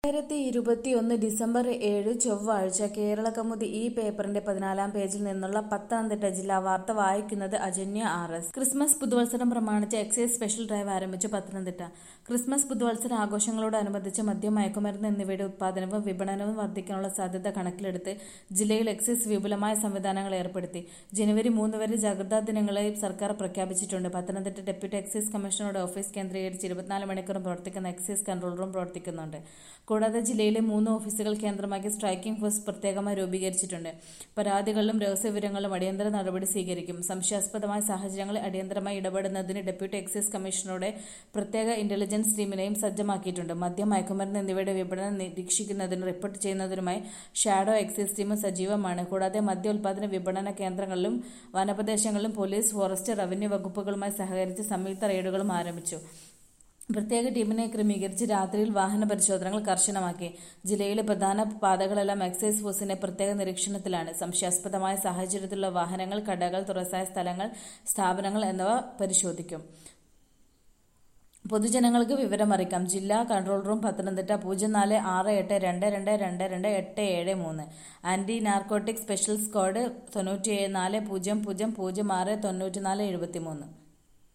രണ്ടായിരത്തി ഇരുപത്തിയൊന്ന് ഡിസംബർ ഏഴ് ചൊവ്വാഴ്ച കേരളകൗമുദി ഈ പേപ്പറിന്റെ പതിനാലാം പേജിൽ നിന്നുള്ള പത്തനംതിട്ട ജില്ലാ വാർത്ത വായിക്കുന്നത് അജന്യ ആർ എസ് ക്രിസ്മസ് പുതുവത്സരം പ്രമാണിച്ച് എക്സൈസ് സ്പെഷ്യൽ ഡ്രൈവ് ആരംഭിച്ചു പത്തനംതിട്ട ക്രിസ്മസ് പുതുവത്സര ആഘോഷങ്ങളോടനുബന്ധിച്ച് മദ്യം മയക്കുമരുന്ന് എന്നിവയുടെ ഉത്പാദനവും വിപണനവും വർദ്ധിക്കാനുള്ള സാധ്യത കണക്കിലെടുത്ത് ജില്ലയിൽ എക്സൈസ് വിപുലമായ സംവിധാനങ്ങൾ ഏർപ്പെടുത്തി ജനുവരി മൂന്ന് വരെ ജാഗ്രതാ ദിനങ്ങളായി സർക്കാർ പ്രഖ്യാപിച്ചിട്ടുണ്ട് പത്തനംതിട്ട ഡെപ്യൂട്ടി എക്സൈസ് കമ്മീഷണറുടെ ഓഫീസ് കേന്ദ്രീകരിച്ച് ഇരുപത്തിനാല് മണിക്കൂറും പ്രവർത്തിക്കുന്ന എക്സൈസ് കൺട്രോൾ റൂം പ്രവർത്തിക്കുന്നുണ്ട് കൂടാതെ ജില്ലയിലെ മൂന്ന് ഓഫീസുകൾ കേന്ദ്രമാക്കി സ്ട്രൈക്കിംഗ് ഫോഴ്സ് പ്രത്യേകമായി രൂപീകരിച്ചിട്ടുണ്ട് പരാതികളിലും രഹസ്യവിവരങ്ങളിലും അടിയന്തര നടപടി സ്വീകരിക്കും സംശയാസ്പദമായ സാഹചര്യങ്ങളിൽ അടിയന്തരമായി ഇടപെടുന്നതിന് ഡെപ്യൂട്ടി എക്സൈസ് കമ്മീഷണറുടെ പ്രത്യേക ഇന്റലിജൻസ് ടീമിനെയും സജ്ജമാക്കിയിട്ടുണ്ട് മദ്യം മയക്കുമരുന്ന് എന്നിവയുടെ വിപണനം നിരീക്ഷിക്കുന്നതിനും റിപ്പോർട്ട് ചെയ്യുന്നതിനുമായി ഷാഡോ എക്സൈസ് ടീം സജീവമാണ് കൂടാതെ മദ്യ ഉൽപാദന വിപണന കേന്ദ്രങ്ങളിലും വനപ്രദേശങ്ങളിലും പോലീസ് ഫോറസ്റ്റ് റവന്യൂ വകുപ്പുകളുമായി സഹകരിച്ച് സംയുക്ത റെയ്ഡുകളും ആരംഭിച്ചു പ്രത്യേക ടീമിനെ ക്രമീകരിച്ച് രാത്രിയിൽ വാഹന പരിശോധനകൾ കർശനമാക്കി ജില്ലയിലെ പ്രധാന പാതകളെല്ലാം എക്സൈസ് ഫോഴ്സിന്റെ പ്രത്യേക നിരീക്ഷണത്തിലാണ് സംശയാസ്പദമായ സാഹചര്യത്തിലുള്ള വാഹനങ്ങൾ കടകൾ തുറസായ സ്ഥലങ്ങൾ സ്ഥാപനങ്ങൾ എന്നിവ പരിശോധിക്കും പൊതുജനങ്ങൾക്ക് വിവരമറിയിക്കാം ജില്ലാ കൺട്രോൾ റൂം പത്തനംതിട്ട പൂജ്യം നാല് ആറ് എട്ട് രണ്ട് രണ്ട് രണ്ട് രണ്ട് എട്ട് ഏഴ് മൂന്ന് ആന്റി നാർക്കോട്ടിക് സ്പെഷ്യൽ സ്ക്വാഡ് തൊണ്ണൂറ്റി നാല് പൂജ്യം പൂജ്യം പൂജ്യം ആറ് തൊണ്ണൂറ്റി നാല് എഴുപത്തി മൂന്ന്